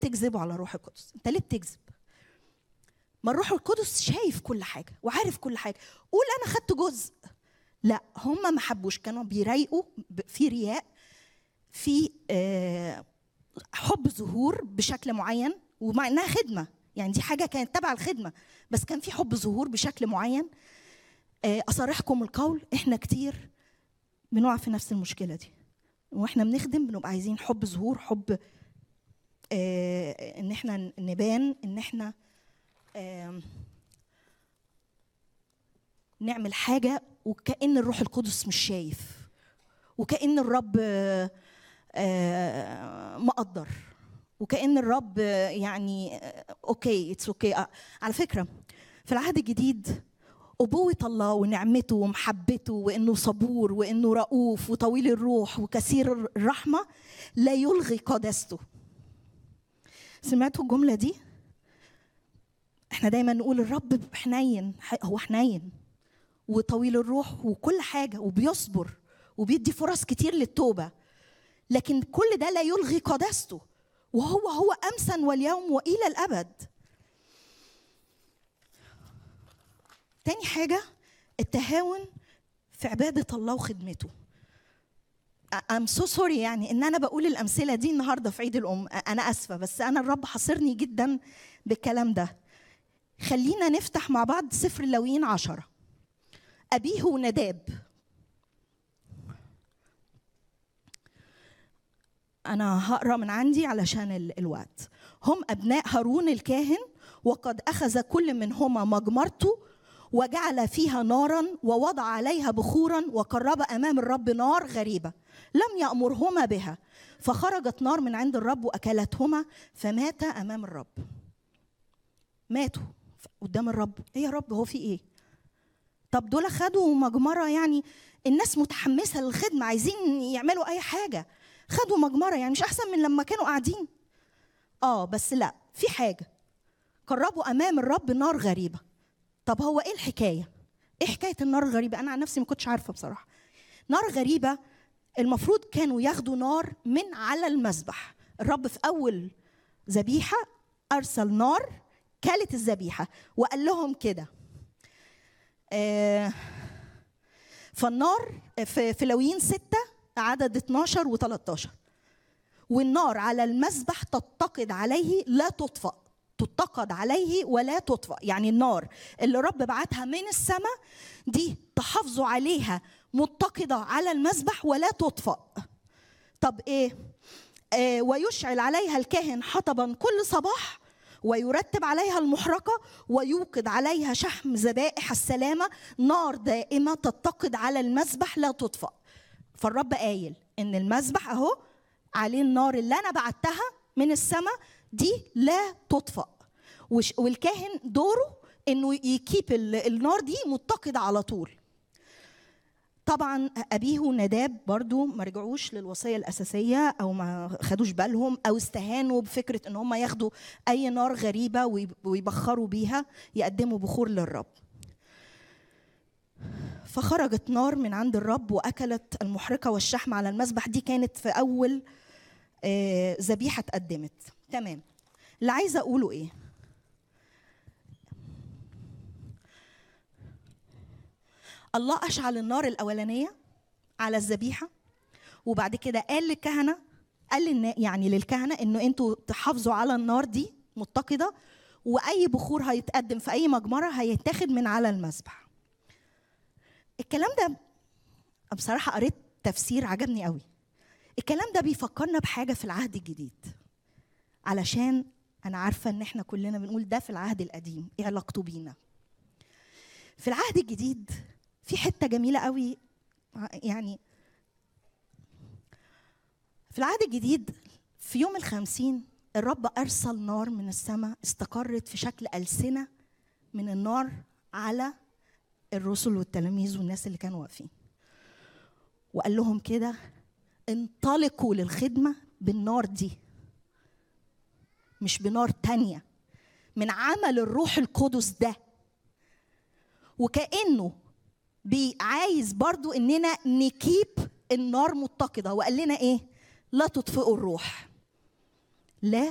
تكذبوا على الروح القدس انت ليه بتكذب ما الروح القدس شايف كل حاجه وعارف كل حاجه قول انا خدت جزء لا هم ما حبوش كانوا بيرايقوا ب- في رياء في آه، حب ظهور بشكل معين ومع انها خدمه يعني دي حاجه كانت تبع الخدمه بس كان في حب ظهور بشكل معين آه، اصارحكم القول احنا كتير بنقع في نفس المشكله دي واحنا بنخدم بنبقى عايزين حب ظهور حب آه، ان احنا نبان ان احنا آم، نعمل حاجه وكأن الروح القدس مش شايف وكأن الرب آه، آه، مقدر وكأن الرب آه، يعني آه، اوكي اتس اوكي على فكره في العهد الجديد أبوة الله ونعمته ومحبته وإنه صبور وإنه رؤوف وطويل الروح وكثير الرحمة لا يلغي قداسته سمعتوا الجملة دي؟ احنا دايما نقول الرب حنين هو حنين وطويل الروح وكل حاجة وبيصبر وبيدي فرص كتير للتوبة لكن كل ده لا يلغي قداسته وهو هو أمسا واليوم وإلى الأبد تاني حاجة التهاون في عبادة الله وخدمته I'm so sorry يعني ان انا بقول الامثله دي النهارده في عيد الام انا اسفه بس انا الرب حاصرني جدا بالكلام ده خلينا نفتح مع بعض سفر اللاويين عشرة أبيه نداب أنا هقرأ من عندي علشان ال- الوقت هم أبناء هارون الكاهن وقد أخذ كل منهما مجمرته وجعل فيها نارا ووضع عليها بخورا وقرب أمام الرب نار غريبة لم يأمرهما بها فخرجت نار من عند الرب وأكلتهما فمات أمام الرب ماتوا قدام الرب ايه يا رب هو في ايه طب دول خدوا مجمرة يعني الناس متحمسة للخدمة عايزين يعملوا أي حاجة خدوا مجمرة يعني مش أحسن من لما كانوا قاعدين آه بس لا في حاجة قربوا أمام الرب نار غريبة طب هو إيه الحكاية؟ إيه حكاية النار الغريبة؟ أنا عن نفسي ما كنتش عارفة بصراحة نار غريبة المفروض كانوا ياخدوا نار من على المذبح الرب في أول ذبيحة أرسل نار كلت الذبيحة وقال لهم كده آه، فالنار في في لويين ستة عدد 12 و13 والنار على المذبح تتقد عليه لا تطفأ تتقد عليه ولا تطفأ يعني النار اللي رب بعتها من السماء دي تحافظوا عليها متقدة على المذبح ولا تطفأ طب ايه آه ويشعل عليها الكاهن حطبا كل صباح ويرتب عليها المحرقة ويوقد عليها شحم ذبائح السلامة نار دائمة تتقد على المذبح لا تطفأ فالرب قايل ان المذبح اهو عليه النار اللي انا بعتها من السماء دي لا تطفأ وش- والكاهن دوره انه يكيب ال- النار دي متقدة على طول طبعا ابيه نداب برضو ما رجعوش للوصيه الاساسيه او ما خدوش بالهم او استهانوا بفكره ان هم ياخدوا اي نار غريبه ويب- ويبخروا بيها يقدموا بخور للرب فخرجت نار من عند الرب واكلت المحرقه والشحم على المذبح دي كانت في اول آه، ذبيحه اتقدمت تمام اللي عايزه اقوله ايه الله اشعل النار الاولانيه على الذبيحه وبعد كده قال للكهنه قال للنا يعني للكهنه انه انتوا تحافظوا على النار دي متقده واي بخور هيتقدم في اي مجمره هيتاخد من على المذبح الكلام ده بصراحه قريت تفسير عجبني قوي الكلام ده بيفكرنا بحاجه في العهد الجديد علشان انا عارفه ان احنا كلنا بنقول ده في العهد القديم ايه علاقته بينا في العهد الجديد في حته جميله قوي يعني في العهد الجديد في يوم الخمسين الرب أرسل نار من السماء استقرت في شكل ألسنة من النار على الرسل والتلاميذ والناس اللي كانوا واقفين وقال لهم كده انطلقوا للخدمة بالنار دي مش بنار تانية من عمل الروح القدس ده وكأنه بي- عايز برضو اننا نكيب النار متقده وقال لنا ايه لا تطفئوا الروح لا